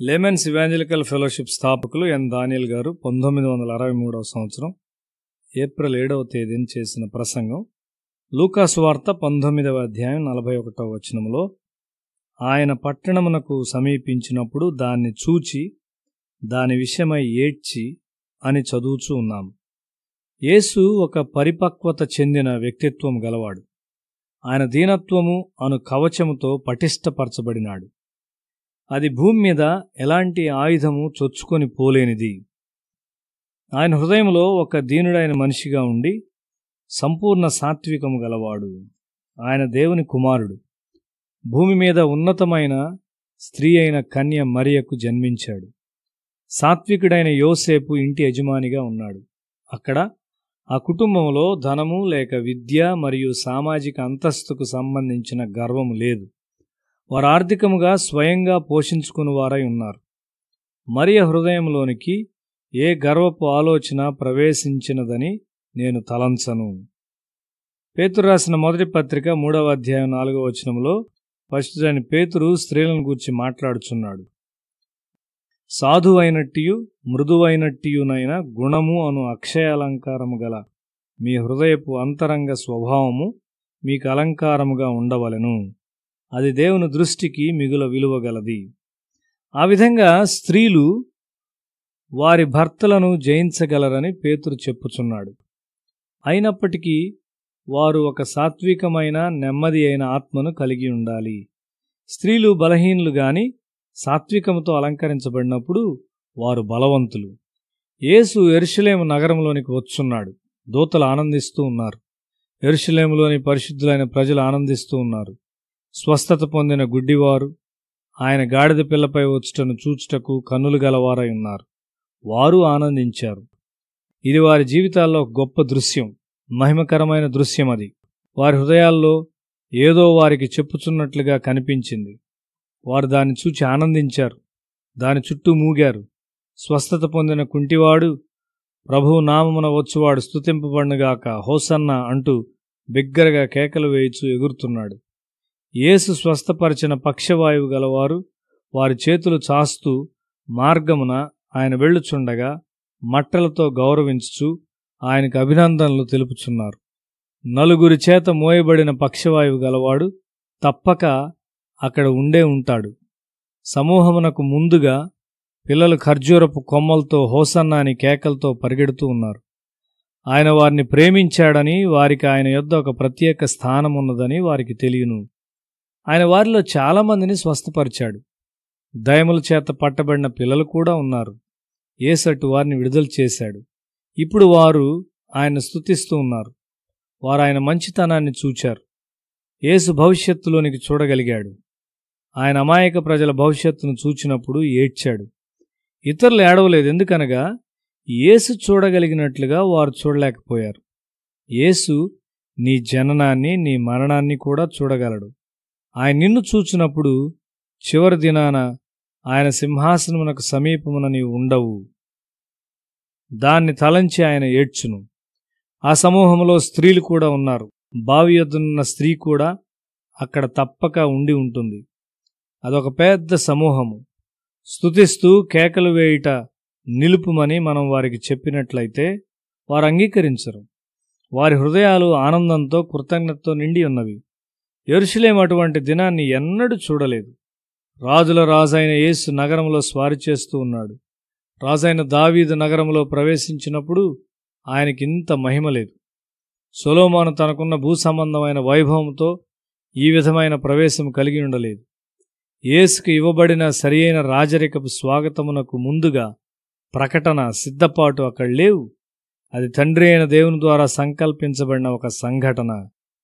laymen's evangelical fellowship స్థాపకులు ఎన్ దానియల్ గారు పంతొమ్మిది వందల అరవై మూడవ సంవత్సరం ఏప్రిల్ ఏడవ తేదీన చేసిన ప్రసంగం లూకాసు వార్త పంతొమ్మిదవ అధ్యాయం నలభై ఒకటవ వచనంలో ఆయన పట్టణమునకు సమీపించినప్పుడు దాన్ని చూచి దాని విషయమై ఏడ్చి అని చదువుచూ ఉన్నాం యేసు ఒక పరిపక్వత చెందిన వ్యక్తిత్వం గలవాడు ఆయన దీనత్వము అను కవచముతో పటిష్టపరచబడినాడు అది భూమి మీద ఎలాంటి ఆయుధము చొచ్చుకొని పోలేనిది ఆయన హృదయంలో ఒక దీనుడైన మనిషిగా ఉండి సంపూర్ణ సాత్వికము గలవాడు ఆయన దేవుని కుమారుడు భూమి మీద ఉన్నతమైన స్త్రీ అయిన కన్య మరియకు జన్మించాడు సాత్వికుడైన యోసేపు ఇంటి యజమానిగా ఉన్నాడు అక్కడ ఆ కుటుంబంలో ధనము లేక విద్య మరియు సామాజిక అంతస్తుకు సంబంధించిన గర్వము లేదు వారు ఆర్థికముగా స్వయంగా పోషించుకుని వారై ఉన్నారు మరియ హృదయంలోనికి ఏ గర్వపు ఆలోచన ప్రవేశించినదని నేను తలంచను పేతురు రాసిన మొదటి పత్రిక మూడవ అధ్యాయం నాలుగవ వచనంలో పరిశుద్ధైన పేతురు స్త్రీలను గూర్చి మాట్లాడుచున్నాడు సాధువైనట్టియు మృదువైనట్టియునైన గుణము అను అక్షయాలంకారము గల మీ హృదయపు అంతరంగ స్వభావము మీకు అలంకారముగా ఉండవలెను అది దేవుని దృష్టికి మిగుల విలువగలది ఆ విధంగా స్త్రీలు వారి భర్తలను జయించగలరని పేతురు చెప్పుచున్నాడు అయినప్పటికీ వారు ఒక సాత్వికమైన నెమ్మది అయిన ఆత్మను కలిగి ఉండాలి స్త్రీలు బలహీనులు గాని సాత్వికముతో అలంకరించబడినప్పుడు వారు బలవంతులు యేసు ఎరుషలేము నగరంలోనికి వచ్చున్నాడు దూతలు ఆనందిస్తూ ఉన్నారు ఎరుషలేములోని పరిశుద్ధులైన ప్రజలు ఆనందిస్తూ ఉన్నారు స్వస్థత పొందిన గుడ్డివారు ఆయన గాడిద పిల్లపై వచ్చుటను చూచుటకు కన్నులు గలవారై ఉన్నారు వారు ఆనందించారు ఇది వారి జీవితాల్లో ఒక గొప్ప దృశ్యం మహిమకరమైన దృశ్యం అది వారి హృదయాల్లో ఏదో వారికి చెప్పుచున్నట్లుగా కనిపించింది వారు దాన్ని చూచి ఆనందించారు దాని చుట్టూ మూగారు స్వస్థత పొందిన కుంటివాడు ప్రభువు నామమున వచ్చువాడు స్తుతింపబడినగాక హోసన్న అంటూ బిగ్గరగా కేకలు వేయిచూ ఎగురుతున్నాడు యేసు స్వస్థపరిచిన పక్షవాయువు గలవారు వారి చేతులు చాస్తూ మార్గమున ఆయన వెళ్ళుచుండగా మట్టలతో గౌరవించుచు ఆయనకు అభినందనలు తెలుపుచున్నారు నలుగురి చేత మోయబడిన పక్షవాయువు గలవాడు తప్పక అక్కడ ఉండే ఉంటాడు సమూహమునకు ముందుగా పిల్లలు ఖర్జూరపు కొమ్మలతో హోసన్న అని కేకలతో పరిగెడుతూ ఉన్నారు ఆయన వారిని ప్రేమించాడని వారికి ఆయన యొద్ద ఒక ప్రత్యేక స్థానం ఉన్నదని వారికి తెలియను ఆయన వారిలో చాలామందిని స్వస్థపరిచాడు దయముల చేత పట్టబడిన పిల్లలు కూడా ఉన్నారు ఏసట్టు వారిని విడుదల చేశాడు ఇప్పుడు వారు ఆయన స్తుతిస్తూ ఉన్నారు వారు ఆయన మంచితనాన్ని చూచారు యేసు భవిష్యత్తులోనికి చూడగలిగాడు ఆయన అమాయక ప్రజల భవిష్యత్తును చూచినప్పుడు ఏడ్చాడు ఇతరులు ఏడవలేదు ఎందుకనగా యేసు చూడగలిగినట్లుగా వారు చూడలేకపోయారు యేసు నీ జననాన్ని నీ మరణాన్ని కూడా చూడగలడు ఆయన నిన్ను చూచినప్పుడు చివరి దినాన ఆయన సింహాసనమునకు సమీపమున నీవు ఉండవు దాన్ని తలంచి ఆయన ఏడ్చును ఆ సమూహంలో స్త్రీలు కూడా ఉన్నారు బావి యొద్దనున్న స్త్రీ కూడా అక్కడ తప్పక ఉండి ఉంటుంది అదొక పెద్ద సమూహము స్తుతిస్తూ కేకలు వేయుట నిలుపుమని మనం వారికి చెప్పినట్లయితే వారు అంగీకరించరు వారి హృదయాలు ఆనందంతో కృతజ్ఞతతో నిండి ఉన్నవి ఎరుషులేం అటువంటి దినాన్ని ఎన్నడూ చూడలేదు రాజుల రాజైన యేసు నగరంలో స్వారి చేస్తూ ఉన్నాడు రాజైన దావీదు నగరంలో ప్రవేశించినప్పుడు ఆయనకి ఇంత మహిమ లేదు సొలోమాను తనకున్న భూ సంబంధమైన వైభవంతో ఈ విధమైన ప్రవేశం కలిగి ఉండలేదు యేసుకు ఇవ్వబడిన సరియైన రాజరికపు స్వాగతమునకు ముందుగా ప్రకటన సిద్ధపాటు అక్కడ లేవు అది తండ్రి అయిన దేవుని ద్వారా సంకల్పించబడిన ఒక సంఘటన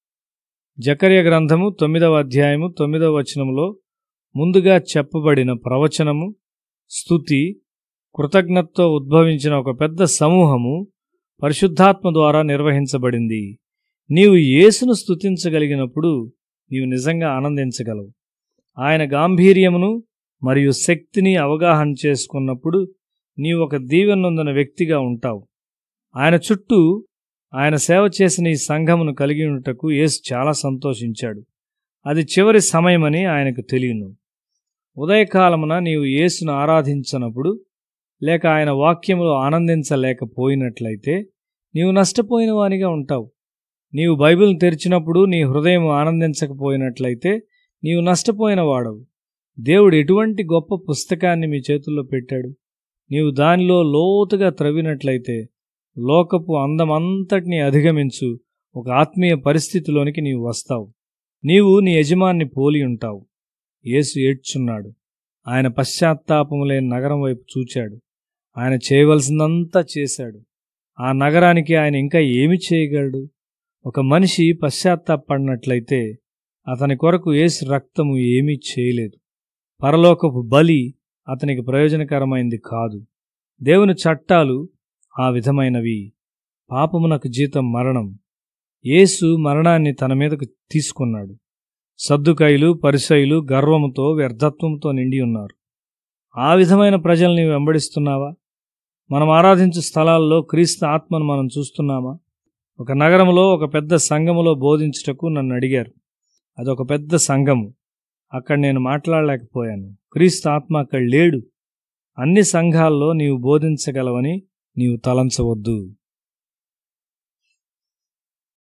జకర్య గ్రంథము తొమ్మిదవ అధ్యాయము తొమ్మిదవ వచనములో ముందుగా చెప్పబడిన ప్రవచనము స్తుతి కృతజ్ఞతతో ఉద్భవించిన ఒక పెద్ద సమూహము పరిశుద్ధాత్మ ద్వారా నిర్వహించబడింది నీవు యేసును స్తుతించగలిగినప్పుడు నీవు నిజంగా ఆనందించగలవు ఆయన గాంభీర్యమును మరియు శక్తిని అవగాహన చేసుకున్నప్పుడు నీవు ఒక దీవెనొందిన వ్యక్తిగా ఉంటావు ఆయన చుట్టూ ఆయన సేవ చేసిన ఈ సంఘమును కలిగి ఉంటకు యేసు చాలా సంతోషించాడు అది చివరి సమయమని ఆయనకు తెలియను ఉదయకాలమున నీవు యేసును ఆరాధించనప్పుడు లేక ఆయన వాక్యములో ఆనందించలేకపోయినట్లయితే నీవు నష్టపోయిన వానిగా ఉంటావు నీవు బైబిల్ తెరిచినప్పుడు నీ హృదయం ఆనందించకపోయినట్లయితే నీవు నష్టపోయిన వాడవు దేవుడు ఎటువంటి గొప్ప పుస్తకాన్ని మీ చేతుల్లో పెట్టాడు నీవు దానిలో లోతుగా త్రవ్వినట్లయితే లోకపు అందమంతటిని అధిగమించు ఒక ఆత్మీయ పరిస్థితిలోనికి నీవు వస్తావు నీవు నీ యజమాన్ని పోలి ఉంటావు యేసు ఏడ్చున్నాడు ఆయన పశ్చాత్తాపము లేని నగరం వైపు చూచాడు ఆయన చేయవలసిందంతా చేశాడు ఆ నగరానికి ఆయన ఇంకా ఏమి చేయగలడు ఒక మనిషి పశ్చాత్తాపడినట్లయితే అతని కొరకు యేసు రక్తము ఏమీ చేయలేదు పరలోకపు బలి అతనికి ప్రయోజనకరమైంది కాదు దేవుని చట్టాలు ఆ విధమైనవి పాపమునకు జీతం మరణం యేసు మరణాన్ని తన మీదకు తీసుకున్నాడు సద్దుకాయలు పరిసయులు గర్వముతో వ్యర్థత్వంతో నిండి ఉన్నారు ఆ విధమైన ప్రజల్ని వెంబడిస్తున్నావా మనం ఆరాధించు స్థలాల్లో క్రీస్తు ఆత్మను మనం చూస్తున్నామా ఒక నగరంలో ఒక పెద్ద సంఘములో బోధించుటకు నన్ను అడిగారు అదొక పెద్ద సంఘము అక్కడ నేను మాట్లాడలేకపోయాను క్రీస్తు ఆత్మ అక్కడ లేడు అన్ని సంఘాల్లో నీవు బోధించగలవని నీవు తలంచవద్దు